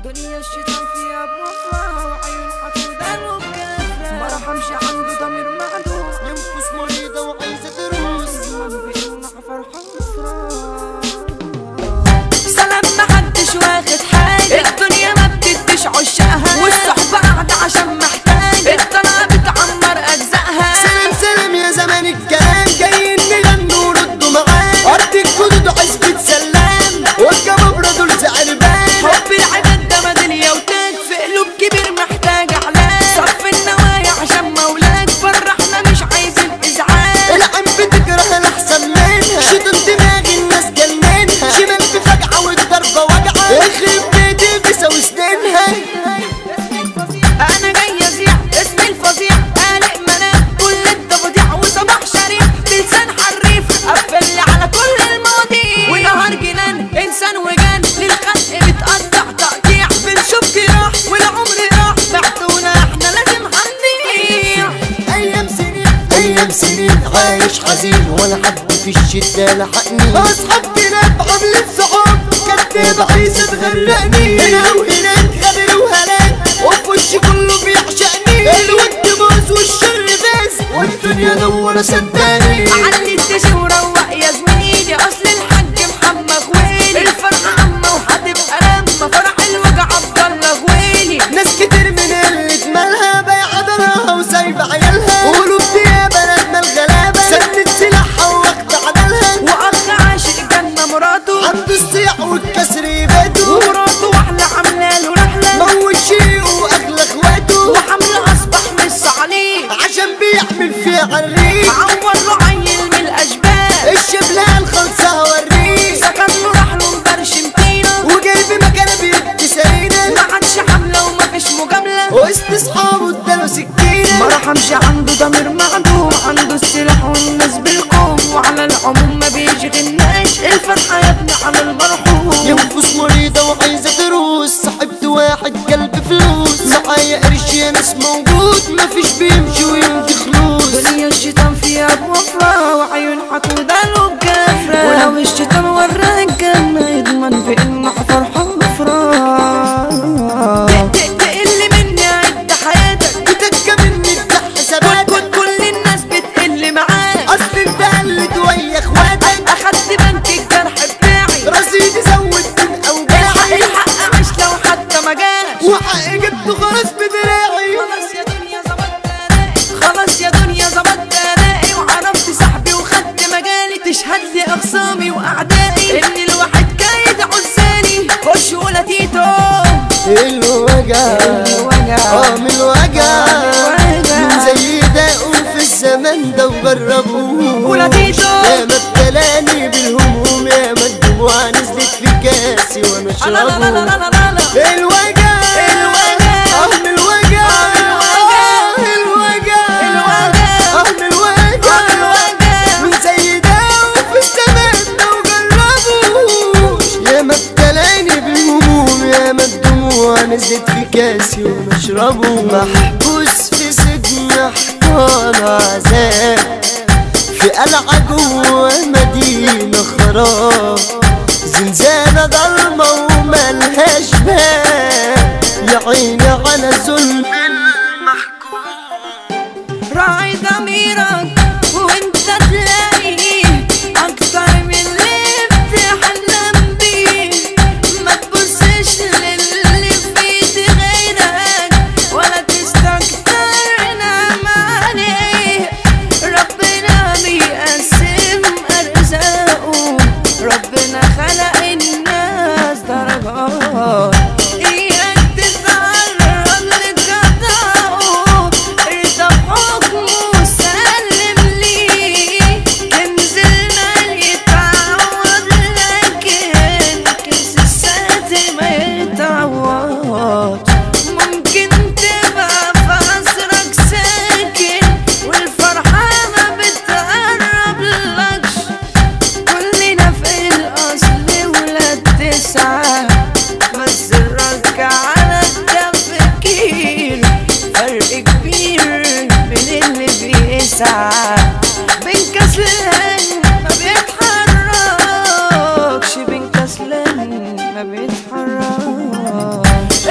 دنيا الشيطان فيها بوفا وعيون حقودة وبكافة ما رحمش عنده ضمير معدوم ينفس مريضة وعايزة تروس ما بيقولنا فرحة وفراق سلام محدش واخد حاجة الدنيا ما بتديش عشاقها والصحبة قاعدة عشان محتاجة الطلعة بتعمر أجزائها سلام سلام يا زمان الكلام جايين نغنوا وردوا معانا أرض الجدود عزبة سلام والجبابرة دول زعربان حب العباد ده ميدالية وتاج في قلوب كبير محتاج علاج صف النوايا عشان مولاك فرحنا مش عايزين ازعاج العين بتكره الأحسن منها شيطان دماغ الناس جننها شمال بفجعة والضربة وجعة يخرب بيتي بيساوي سنينها انا جاي ازيع اسمي الفظيع قالق منام كل التفضيع وصباح شريف بلسان حريف قفل على كل المواضيع ونهار جنان انسان وجان للخلق بتقطع تقطيع بنشوف جراح والعمر راح بعتونا احنا لازم هنضيع أيام سنين أيام سنين عايش حزين ولا حد في الشدة لحقني أصحاب كلاب عاملين صحاب كداب عايزة تغرقني هنا وهناك غدر وهلاك وفي وشي كله بيعشقني الود باظ والشر فاز والدنيا نورة صدقني علي الدش وروق يا زميلي اصل الحاج محمد غويلي الفرحة عامة وهتبقى لما فرح الوجع عبد الله غويلي ناس كتير من اللي مالها بايعة دارها وسايبة عيالها وقلوب دي يا بلدنا الغلابة سنت سلاحها واخدة عدلها واخ عاشق جنة مراته عنده الصياع والكسر يباته ومراته واحلة عاملة له رحلة موت شيقه واغلى اخواته وحمله اصبح مش عليه عشان بيعمل فيها عريق عور له عيل من الاشبال الشبلة الخلصة هوريه سكن له راح له مبرشم طينة وجايب مكانه بيدي سرينة ما عادش حملة ومفيش مجاملة وسط اصحابه اداله سكينة ما رحمش عنده ضمير معدوم عنده السلاح والناس بالقوم وعلى العموم ما بيشغلناش الفرحة يا ابني على المرحوم ينفس مريضة وعايزة تروس صاحبت واحد قلب فلوس معايا قرش يا ناس موجود مفيش بيمشي ويمضي خلوص دنيا الشيطان فيها بوفرة وعيون حقودة له بجفرة ولو الشيطان وراك الجنة يضمن بإنه فرحة وفرة تقل مني عد حياتك بتكة مني افتح حساباتك كل كل الناس بتقل معاك اصل انت قلت ويا اخواتك أخدت بنك الجرح بتاعي رصيدي زود من الحق اوجاعي الحق عيش لو حتى ما جاش وحق جبته خلاص بدراعي خلاص يا دنيا ظبطت ادائي خلاص يا دنيا ظبطت ادائي وعرفت صاحبي وخدت مجالي تشهد لي اخصامي واعدائي ان الواحد كايد عزالي خش ولا تيتو الوجع الوجع. اه من الوجع الوجع. من زي ده في الزمن ده وجربوه ولا تيتو. يا ما ابتلاني بالهموم يا ما الدموع نزلت في كاسي وانا لا لا لا لا لا اشربه لا لا الوجع الوجع. اه من الوجع الوجع. آه الوجع الوجع. اه من الوجع الوجع. من زي ده وفي الزمن ده وجربوش يا ما ابتلاني بالهموم يا ما الدموع نزلت في كاسي وانا اشربه محبوس في سجن احضان عذاب في قلعة جوه مدينة خراب زنزانة ضلمة وملهاش باب يا عيني على ظلم راعي ضميرك وانت تلاقي اكتر من اللي بتحلم بيه ما تبصش للي في ايد غيرك ولا تستكتر نعم عليه ربنا بيقسم ارزاقه ربنا خلق الناس درجات اياك تتعرض لقضاءه ارضى بحكمه سلم ليه كنز المال يتعوض لكن كنز السات ما يتعوض ممكن تبقى في عصرك ساكن والفرحة ما بتقرب لكش كلنا في الأصل ولاد تسعة بس الرك على التفكير فرق كبير بين اللي بيسعى بين كسلان ما بيتحركش بين كسلان ما بيتحركش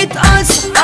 جيت اصحى